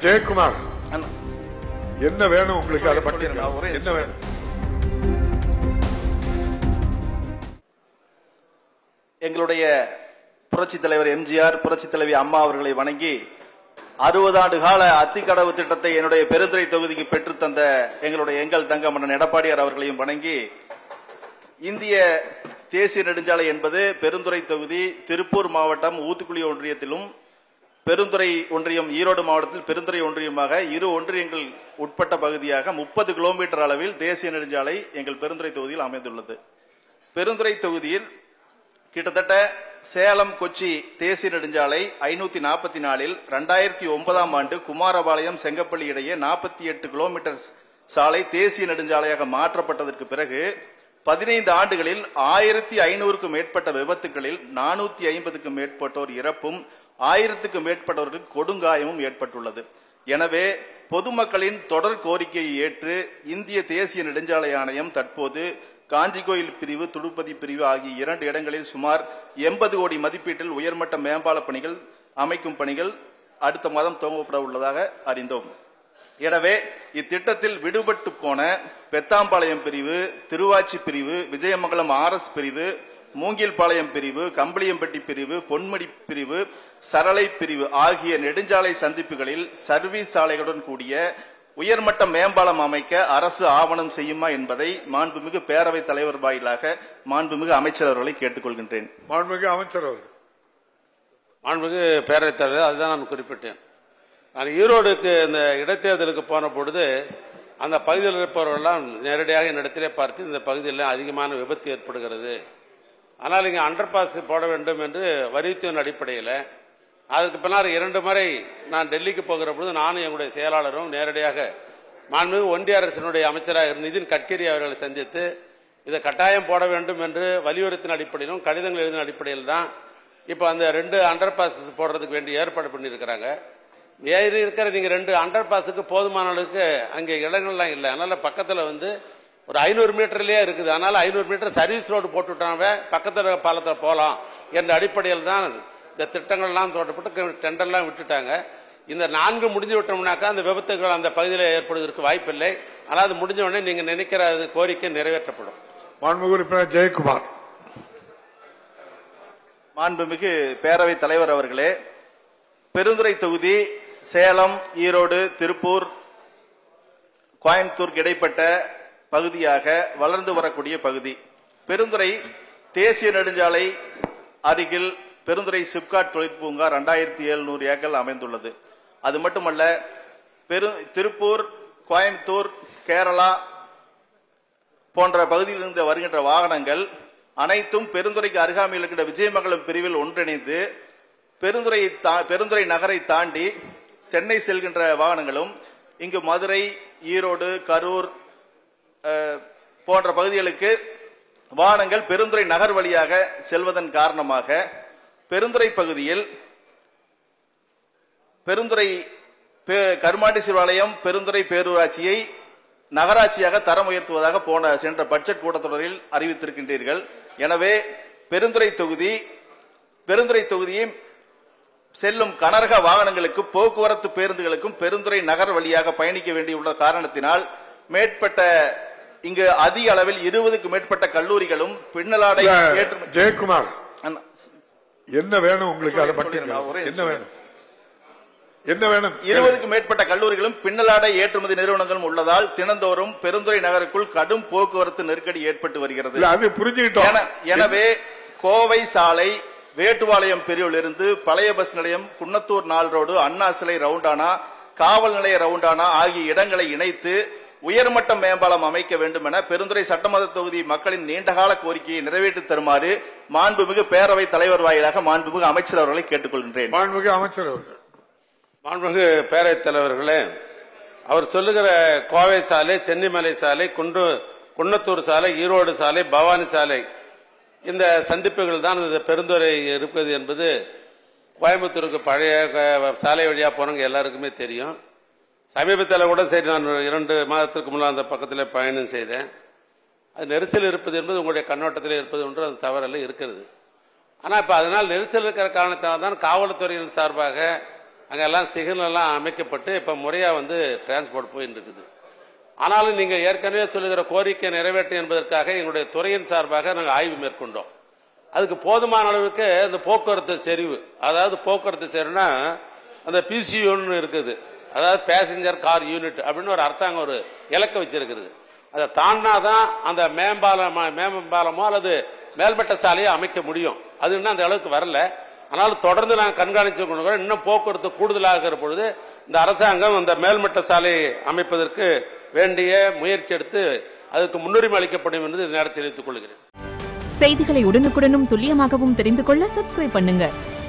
ஜெயக்குமார் அண்ணா, என்ன வேணும் உங்களுக்கு அதை பற்றி நான் ஒரே என்ன வேணும் எங்களுடைய புரட்சி தலைவர் எம்ஜிஆர் புரட்சி தலைவி அம்மா அவர்களை வணங்கி அறுபது ஆண்டு கால அத்திக்கடவு திட்டத்தை என்னுடைய பெருந்துறை தொகுதிக்கு பெற்றுத் தந்த எங்களுடைய எங்கள் தங்க மன்னன் எடப்பாடியார் அவர்களையும் வணங்கி இந்திய தேசிய நெடுஞ்சாலை என்பது பெருந்துறை தொகுதி திருப்பூர் மாவட்டம் ஊத்துக்குளி ஒன்றியத்திலும் பெருந்துறை ஒன்றியம் ஈரோடு மாவட்டத்தில் பெருந்துறை ஒன்றியமாக இரு ஒன்றியங்கள் உட்பட்ட பகுதியாக முப்பது கிலோமீட்டர் அளவில் தேசிய நெடுஞ்சாலை எங்கள் பெருந்துறை தொகுதியில் அமைந்துள்ளது பெருந்துறை தொகுதியில் கிட்டத்தட்ட சேலம் கொச்சி தேசிய நெடுஞ்சாலை ஐநூத்தி நாற்பத்தி நாலில் ரெண்டாயிரத்தி ஒன்பதாம் ஆண்டு குமாரபாளையம் செங்கப்பள்ளி இடையே நாற்பத்தி எட்டு கிலோமீட்டர் சாலை தேசிய நெடுஞ்சாலையாக மாற்றப்பட்டதற்கு பிறகு பதினைந்து ஆண்டுகளில் ஆயிரத்தி ஐநூறுக்கும் மேற்பட்ட விபத்துகளில் நானூத்தி ஐம்பதுக்கும் மேற்பட்டோர் இறப்பும் ஆயிரத்துக்கும் மேற்பட்டவர்களுக்கு கொடுங்காயமும் ஏற்பட்டுள்ளது எனவே பொதுமக்களின் தொடர் கோரிக்கையை ஏற்று இந்திய தேசிய நெடுஞ்சாலை ஆணையம் தற்போது காஞ்சிகோயில் பிரிவு துடுப்பதி பிரிவு ஆகிய இரண்டு இடங்களில் சுமார் எண்பது கோடி மதிப்பீட்டில் உயர்மட்ட மேம்பால பணிகள் அமைக்கும் பணிகள் அடுத்த மாதம் துவங்கப்பட உள்ளதாக அறிந்தோம் எனவே இத்திட்டத்தில் விடுபட்டு போன பெத்தாம்பாளையம் பிரிவு திருவாச்சி பிரிவு விஜயமங்கலம் ஆர்எஸ் பிரிவு மூங்கில்பாளையம் பிரிவு கம்பளியம்பட்டி பிரிவு பொன்மடி பிரிவு சரளை பிரிவு ஆகிய நெடுஞ்சாலை சந்திப்புகளில் சர்வீஸ் சாலைகளுடன் கூடிய உயர்மட்ட மேம்பாலம் அமைக்க அரசு ஆவணம் செய்யுமா என்பதை மாண்புமிகு பேரவைத் தலைவர் வாயிலாக மாண்புமிகு அமைச்சர் அவர்களை கேட்டுக்கொள்கின்றேன் மாண்புமிகு அமைச்சர் அவர்கள் மாண்புமிகு பேரவைத் தலைவர் அதுதான் நான் குறிப்பிட்டேன் நான் ஈரோடுக்கு இந்த இடைத்தேர்தலுக்கு போன பொழுது அந்த பகுதியில் இருப்பவர்கள்லாம் நேரடியாக என்னிடத்திலே பார்த்து இந்த பகுதியில் அதிகமான விபத்து ஏற்படுகிறது ஆனால் இங்கே அண்டர் பாஸ் போட வேண்டும் என்று வரித்துவன் அடிப்படையில் அதுக்கு பின்னால் இரண்டு முறை நான் டெல்லிக்கு போகிற பொழுது நானும் எங்களுடைய செயலாளரும் நேரடியாக மாண்புமிகு ஒன்றிய அரசினுடைய அமைச்சராக நிதின் கட்கரி அவர்களை சந்தித்து இதை கட்டாயம் போட வேண்டும் என்று வலியுறுத்தின அடிப்படையிலும் கடிதங்கள் எழுதின அடிப்படையில் தான் இப்போ அந்த ரெண்டு அண்டர் பாஸ் போடுறதுக்கு வேண்டிய ஏற்பாடு பண்ணியிருக்கிறாங்க ஏறி இருக்கிற நீங்க ரெண்டு அண்டர் பாஸுக்கு போதுமான அளவுக்கு அங்கே இடங்கள்லாம் இல்லை அதனால பக்கத்தில் வந்து ஒரு ஐநூறு மீட்டர்லயே இருக்குது அதனால ஐநூறு மீட்டர் சர்வீஸ் ரோடு போட்டுவிட்டாவே பக்கத்தில் பாலத்தில் போகலாம் என்ற அடிப்படையில் தான் இந்த திட்டங்கள்லாம் தோட்டப்பட்டு டெண்டர்லாம் விட்டுட்டாங்க இந்த நான்கு முடிஞ்சு விட்டோம்னாக்கா அந்த விபத்துகள் அந்த பகுதியில் ஏற்படுவதற்கு வாய்ப்பில்லை ஆனால் அது முடிஞ்ச உடனே நீங்க நினைக்கிற அது கோரிக்கை நிறைவேற்றப்படும் மாண்புமிகு உறுப்பினர் ஜெயக்குமார் மாண்புமிகு பேரவைத் தலைவர் அவர்களே பெருந்துறை தொகுதி சேலம் ஈரோடு திருப்பூர் கோயம்புத்தூருக்கு இடைப்பட்ட பகுதியாக வளர்ந்து வரக்கூடிய பகுதி பெருந்துறை தேசிய நெடுஞ்சாலை அருகில் பெருந்துறை சிப்காட் தொழிற்பூங்கா ரெண்டாயிரத்தி எழுநூறு ஏக்கர் அமைந்துள்ளது அது மட்டுமல்ல பெரு திருப்பூர் கோயம்புத்தூர் கேரளா போன்ற பகுதியிலிருந்து வருகின்ற வாகனங்கள் அனைத்தும் பெருந்துறைக்கு அருகாமையில் இருக்கின்ற விஜயமங்கலம் பிரிவில் ஒன்றிணைந்து பெருந்துறை தா- பெருந்துறை நகரை தாண்டி சென்னை செல்கின்ற வாகனங்களும் இங்கு மதுரை ஈரோடு கரூர் அஹ், போன்ற பகுதிகளுக்கு வாகனங்கள் பெருந்துறை நகர் வழியாக செல்வதன் காரணமாக பெருந்துறை பகுதியில் பெருந்துறை பே- கருமாண்டி சிவாலயம் பெருந்துறை பேரூராட்சியை நகராட்சியாக தரம் உயர்த்துவதாக போன சென்ற பட்ஜெட் கூட்டத்தொடரில் அறிவித்திருக்கின்றீர்கள் எனவே பெருந்துறை தொகுதி பெருந்துறை தொகுதியை செல்லும் கனரக வாகனங்களுக்கு போக்குவரத்து பேருந்துகளுக்கும் பெருந்துறை நகர் வழியாக பயணிக்க வேண்டியுள்ள காரணத்தினால் மேற்பட்ட இங்கு அதிக அளவில் இருபதுக்கு மேற்பட்ட கல்லூரிகளும் பின்னலாடை ஏற்றுமதி ஜெயக்குமார் அண்ணா, என்ன வேணும் உங்களுக்கு அதை பற்றி நான் ஒரே என்ன வேணும் என்ன வேணும் இருபதுக்கு மேற்பட்ட கல்லூரிகளும் பின்னலாடை ஏற்றுமதி நிறுவனங்களும் உள்ளதால் தினந்தோறும் பெருந்துறை நகருக்குள் கடும் போக்குவரத்து நெருக்கடி ஏற்பட்டு வருகிறது இல்ல அது புரிஞ்சுக்கிட்டோம் என- எனவே கோவை சாலை வேட்டுவாளையம் பிரிவில் இருந்து பழைய பஸ் நிலையம் குன்னத்தூர் நாள் ரோடு அண்ணா சிலை ரவுண்டானா காவல் நிலைய ரவுண்டானா ஆகிய இடங்களை இணைத்து உயர்மட்ட மேம்பாலம் அமைக்க வேண்டும் என பெருந்துறை சட்டமன்ற தொகுதி மக்களின் நீண்டகால கோரிக்கையை நிறைவேற்றி தருமாறு மாண்புமிகு பேரவைத் தலைவர் வாயிலாக மாண்புமிகு அமைச்சர் அவர்களை கேட்டுக்கொள்கின்றேன் மாண்புமிகு அமைச்சர் அவர்கள் மாண்புமிகு பேரவைத் தலைவர்களே அவர் சொல்லுகிற கோவை சாலை சென்னிமலை சாலை குன்று குன்னத்தூர் சாலை ஈரோடு சாலை பவானி சாலை இந்த சந்திப்புகள் தான் இந்த பெருந்துறை இருப்பது என்பது கோயம்புத்தூருக்கு பழைய க- சாலை வழியாக போனவங்க எல்லாருக்குமே தெரியும் சமீபத்தில் கூட சரி நான் இரண்டு மாதத்திற்கு முன்னால் அந்த பக்கத்தில் பயணம் செய்தேன் அது நெரிசல் இருப்பது என்பது உங்களுடைய கண்ணோட்டத்தில் இருப்பது ஒன்று அது தவறல்ல இருக்கிறது ஆனால் இப்போ அதனால் நெரிசல் இருக்கிற காரணத்தினால தான் காவல்துறையின் சார்பாக அங்கெல்லாம் சிக்னல் எல்லாம் அமைக்கப்பட்டு இப்போ முறையாக வந்து டிரான்ஸ்போர்ட் போயின்னு இருக்குது ஆனாலும் நீங்கள் ஏற்கனவே சொல்லுகிற கோரிக்கை நிறைவேற்றும் என்பதற்காக எங்களுடைய துறையின் சார்பாக நாங்கள் ஆய்வு மேற்கொண்டோம் அதுக்கு போதுமான அளவுக்கு இந்த போக்குவரத்து செறிவு அதாவது போக்குவரத்து செறிவுனா அந்த பிசியூன்னு இருக்குது அதாவது பேசஞ்சர் கார் யூனிட் அப்படின்னு ஒரு அரசாங்கம் ஒரு இலக்கை வச்சிருக்கிறது அதை தாண்டினாதான் அந்த மேம்பாலம் மேம்பாலமோ அல்லது மேல்மட்ட சாலையை அமைக்க முடியும் அது இன்னும் அந்த அளவுக்கு வரல ஆனாலும் தொடர்ந்து நாங்கள் கண்காணித்து கொண்டு இருக்கிறோம். இன்னும் போக்குவரத்து கூடுதலாக இருக்கிற பொழுது இந்த அரசாங்கம் அந்த மேல்மட்ட சாலை அமைப்பதற்கு வேண்டிய முயற்சி எடுத்து அதுக்கு முன்னுரிமை அளிக்கப்படும் என்று இந்த நேரத்தில் தெரிவித்துக் கொள்கிறேன் செய்திகளை உடனுக்குடனும் துல்லியமாகவும் தெரிந்து கொள்ள சப்ஸ்கிரைப் பண்ணுங்க